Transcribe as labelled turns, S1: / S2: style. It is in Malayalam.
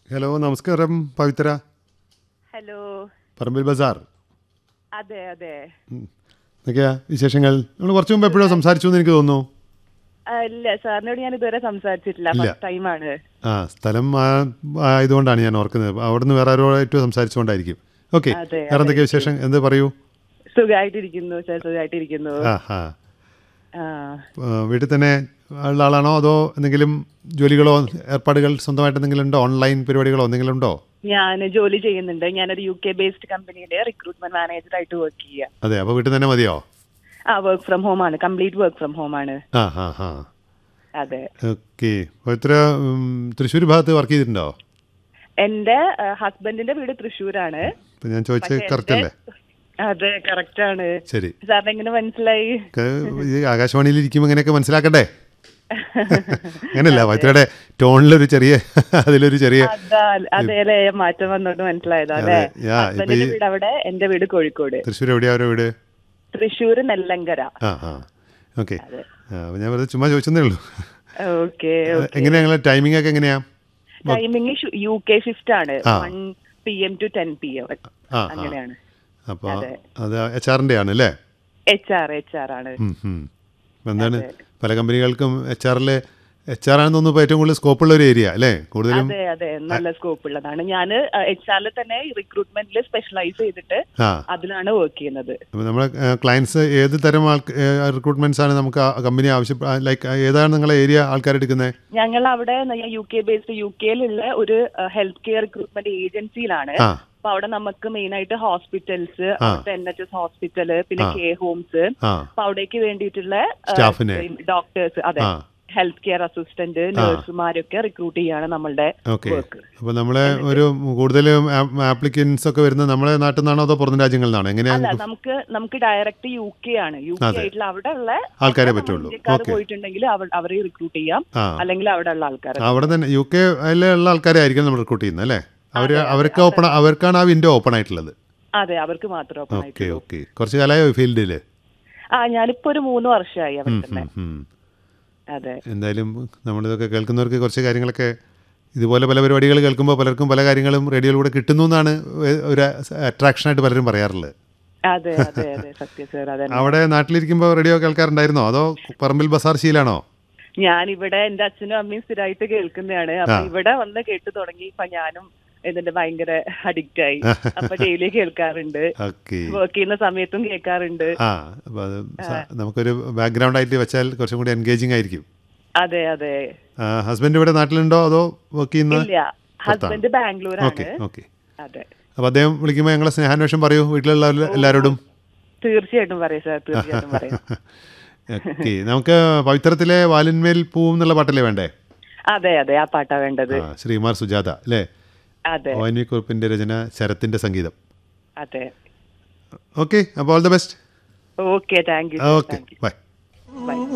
S1: ഹലോ നമസ്കാരം പവിത്ര
S2: ഹലോ
S1: പറമ്പിൽ ബസാർ
S2: അതെ അതെ
S1: ഉം. എന്തൊക്കെയാ വിശേഷങ്ങൾ നമ്മൾ കുറച്ച് മുമ്പ് എപ്പോഴോ സംസാരിച്ചു എന്ന് എനിക്ക് തോന്നുന്നു
S2: ആ, ഇല്ല സാറിനോട് ഞാൻ ഇതുവരെ സംസാരിച്ചിട്ടില്ല
S1: ഇല്ല.
S2: ഫസ്റ്റ് ടൈമാണ്
S1: ആ സ്ഥലം ആ- ആയതുകൊണ്ടാണ് ഞാൻ ഓർക്കുന്നത് അവിടുന്ന് വേറെ ആരോടായിട്ട് സംസാരിച്ചുകൊണ്ടായിരിക്കും ഓക്കെ
S2: അതെ,
S1: വേറെ എന്തൊക്കെയാ വിശേഷം എന്ത് പറയൂ
S2: സുഖമായിട്ടിരിക്കുന്നു സാർ സുഖമായിട്ടിരിക്കുന്നു
S1: ആ ആ
S2: ആ
S1: ആ, വീട്ടിൽ തന്നെ ഉള്ള ആളാണോ അതോ എന്തെങ്കിലും ജോലികളോ ഏർപ്പാടുകൾ സ്വന്തമായിട്ട് എന്തെങ്കിലും ഉണ്ടോ ഓൺലൈൻ പരിപാടികളോ എന്തെങ്കിലും ഉണ്ടോ
S2: ഞാൻ ജോലി ചെയ്യുന്നുണ്ട് ഞാനൊരു യു കെ ബേസ്ഡ് കമ്പനിയുടെ റിക്രൂട്ട്മെന്റ് മാനേജർ ആയിട്ട് വർക്ക് ചെയ്യുക
S1: അതെ അപ്പോൾ വീട്ടിൽ തന്നെ മതിയോ
S2: ആ വർക്ക് ഫ്രം ഹോം ആണ് കംപ്ലീറ്റ് വർക്ക് ഫ്രം ഹോം ആണ്
S1: ആ ആ ആ
S2: അതെ
S1: ഓക്കെ പവിത്ര ഉം, തൃശ്ശൂർ ഭാഗത്ത് വർക്ക് ചെയ്തിട്ടുണ്ടോ
S2: എന്റെ ഹസ്ബൻഡിന്റെ വീട് തൃശ്ശൂരാണ്
S1: ഇപ്പം ഞാൻ ചോദിച്ചത്
S2: പക്ഷേ
S1: കറക്റ്റ്
S2: എന്റെ-
S1: അല്ലേ
S2: അതെ കറക്റ്റ് ആണ്
S1: ശരി
S2: സാറിന് എങ്ങനെ മനസ്സിലായി
S1: ക- ഈ ആകാശവാണിയിൽ ഇരിക്കുമ്പോൾ ഇങ്ങനെയൊക്കെ മനസ്സിലാക്കണ്ടേ അങ്ങനല്ല പവിത്രയുടെ ടോണിലൊരു ചെറിയ അതിലൊരു ചെറിയ
S2: അതാ അതേലെ മാറ്റം വന്നോണ്ട് മനസ്സിലായതാ അല്ലേ
S1: അതെ, യാ, ഇപ്പൊ
S2: ഹസ്ബൻഡിന്റെ
S1: ഈ-
S2: വീട് അവിടെ എന്റെ വീട് കോഴിക്കോട്
S1: തൃശ്ശൂർ എവിടെയാ അവരുടെ വീട്
S2: തൃശ്ശൂർ നെല്ലങ്കര
S1: ആ ആ ഓക്കെ അപ്പോൾ ഞാൻ വെറുതെ ചുമ്മാ ചോദിച്ചതേ ഉള്ളൂ
S2: ഓക്കെ
S1: എങ്ങനെയാ നിങ്ങളെ ടൈമിംഗ് ഒക്കെ എങ്ങനെയാ
S2: ടൈമിംഗ് യു കെ ഷിഫ്റ്റ് ആണ്
S1: ആ.
S2: One P M to ten P M
S1: ആ ആ
S2: അങ്ങനെയാണ്
S1: അപ്പോൾ
S2: അതെ.
S1: അത് എച്ച് ആറിൻ്റെ ആണ് അല്ലേ
S2: എച്ച് ആർ എച്ച് ആർ ആണ്
S1: ഉം, ഉം. അപ്പോൾ എന്താണ് പല കമ്പനികൾക്കും എച്ച് ആറിൽ എച്ച് ആർ ആണെന്ന് തോന്നുന്നു ഇപ്പോൾ ഏറ്റവും കൂടുതൽ സ്കോപ്പുള്ള ഒരു ഏരിയ അല്ലേ കൂടുതലും
S2: അതെ അതെ നല്ല സ്കോപ്പ് ഉള്ളതാണ് ഞാൻ എച്ച് ആറിൽ തന്നെ റിക്രൂട്ട്മെന്റിൽ സ്പെഷ്യലൈസ് ചെയ്തിട്ട്
S1: ആ
S2: അതിലാണ് വർക്ക് ചെയ്യുന്നത്
S1: അപ്പോൾ നമ്മളെ ക്ലയൻസ് ഏത് തരം ആൾ റിക്രൂട്ട്മെന്റ്സ് ആണ് നമുക്ക് ആ കമ്പനി ആവശ്യം ലൈക്ക് ഏതാണ് നിങ്ങളെ ഏരിയ ആൾക്കാരെടുക്കുന്നത്
S2: ഞങ്ങൾ അവിടെ യു കെ ബേസ്ഡ് യു കെയിലുള്ള ഒരു ഹെൽത്ത് കെയർ റിക്രൂട്ട്മെന്റ് ഏജൻസിയിലാണ്
S1: ആ
S2: അപ്പൊ അവിടെ നമുക്ക് മെയിൻ ആയിട്ട് ഹോസ്പിറ്റൽസ്
S1: ആ.
S2: അവിടുത്തെ എൻ എച്ച് എസ് ഹോസ്പിറ്റല് പിന്നെ
S1: ആ.
S2: കെയർ ഹോംസ്
S1: ആ
S2: അപ്പൊ അവിടേക്ക് വേണ്ടിയിട്ടുള്ള
S1: സ്റ്റാഫിനെ.
S2: ഡോക്ടേഴ്സ് അതെ
S1: ആ.
S2: ഹെൽത്ത് കെയർ അസിസ്റ്റന്റ് നഴ്സുമാരൊക്കെ റിക്രൂട്ട് ചെയ്യാണ് നമ്മളുടെ
S1: ഓക്കെ
S2: വർക്ക്
S1: അപ്പോൾ നമ്മളെ ഒരു കൂടുതലും ആപ്ലിക്കൻസ് ഒക്കെ വരുന്നത് നമ്മളെ നാട്ടിൽ നിന്നാണോ അതോ പുറം രാജ്യങ്ങളിൽ നിന്നാണോ
S2: അല്ല
S1: എങ്ങനെയാണ്
S2: നമുക്ക് നമുക്ക് ഡയറക്റ്റ് യു കെ ആണ് യു കെ
S1: അതെ.
S2: ആയിട്ടുള്ള അവിടെ ഉള്ള
S1: ആൾക്കാരെ പറ്റുള്ളൂ.
S2: ഇന്ത്യക്കാർ
S1: Okay.
S2: പോയിട്ടുണ്ടെങ്കിൽ അവ- അവരെ റിക്രൂട്ട് ചെയ്യാം
S1: ആ
S2: അല്ലെങ്കിൽ അവിടെ ഉള്ള ആൾക്കാരെ
S1: അവിടെ തന്നെ യു കെ ഉള്ള ആൾക്കാരെ ആയിരിക്കും നമ്മൾ റിക്രൂട്ട് ചെയ്യുന്നത് അല്ലേ അവർ അവർക്ക് ഓപ്പൺ അവർക്കാണ് ആ വിൻഡോ ഓപ്പൺ ആയിട്ടുള്ളത്
S2: അതെ അവർക്ക് മാത്രം open
S1: ഓക്കെ
S2: ആയിട്ടുള്ളൂ.
S1: ഓക്കെ കുറച്ച് കാലമായോ ഫീൽഡിൽ
S2: ആ ഞാനിപ്പോ ഒരു മൂന്ന് വർഷമായി അവിടെ തന്നെ അതെ
S1: എന്തായാലും നമ്മളിതൊക്കെ കേൾക്കുന്നവർക്ക് കുറച്ച് കാര്യങ്ങളൊക്കെ ഇതുപോലെ പല പരിപാടികൾ കേൾക്കുമ്പോൾ പലർക്കും പല കാര്യങ്ങളും റേഡിയോയിലൂടെ കിട്ടുന്നു എന്നാണ് ഒരു അട്രാക്ഷനായിട്ട് പലരും പറയാറുള്ളത്
S2: അതെ അതെ അതെ സത്യ സർ അതെ
S1: അവിടെ നാട്ടിലിരിക്കുമ്പോൾ റേഡിയോ കേൾക്കാറുണ്ടായിരുന്നോ അതോ പറമ്പിൽ ബസാർ ശീലാണോ
S2: ഞാൻ ഇവിടെ എന്റെ അച്ഛനും അമ്മയും സ്ഥിരമായിട്ട് കേൾക്കുന്നതാണ് അപ്പൊ
S1: ആ.
S2: ഇവിടെ വന്ന് കേട്ടു തുടങ്ങി ഇപ്പൊ ഞാനും ഇതിന്റെ ഭയങ്കര അഡിക്റ്റ് ആയി അപ്പൊ ഡെയിലി കേൾക്കാറുണ്ട്
S1: ഓക്കെ
S2: വർക്ക് ചെയ്യുന്ന സമയത്തും കേൾക്കാറുണ്ട്
S1: ആ അപ്പോൾ അത് സ- നമുക്കൊരു ബാക്ക്ഗ്രൗണ്ട് ആയിട്ട് വെച്ചാൽ കുറച്ചും കൂടി എൻഗേജിങ് ആയിരിക്കും
S2: അതെ അതെ
S1: ഹസ്ബൻഡ് ഇവിടെ നാട്ടിലുണ്ടോ അതോ വർക്ക് ചെയ്യുന്ന
S2: ഇല്ല ഹസ്ബൻഡ് ബാംഗ്ലൂരാണ്
S1: ഓക്കെ ഓക്കെ
S2: അതെ
S1: അപ്പോൾ അദ്ദേഹം വിളിക്കുമ്പോൾ ഞങ്ങളെ സ്നേഹാന്വേഷണം പറയൂ വീട്ടിലുള്ള എല്ലാ- എല്ലാവരോടും
S2: തീർച്ചയായിട്ടും പറയും സാർ തീർച്ചയായിട്ടും പറയും
S1: ഓക്കെ നമുക്ക് പവിത്രത്തിലെ വാലിന്മേൽ പൂവും എന്നുള്ള പാട്ടല്ലേ വേണ്ടേ
S2: അതെ അതെ ആ പാട്ടാ വേണ്ടത്
S1: ആ ശ്രീമാർ സുജാത അല്ലേ
S2: അതെ
S1: ഒ എൻ വി കുറുപ്പിൻ്റെ രചന ശരത്തിൻ്റെ സംഗീതം
S2: അതെ
S1: ഓക്കെ അപ്പോൾ all the best
S2: okay thank you
S1: okay bye
S2: by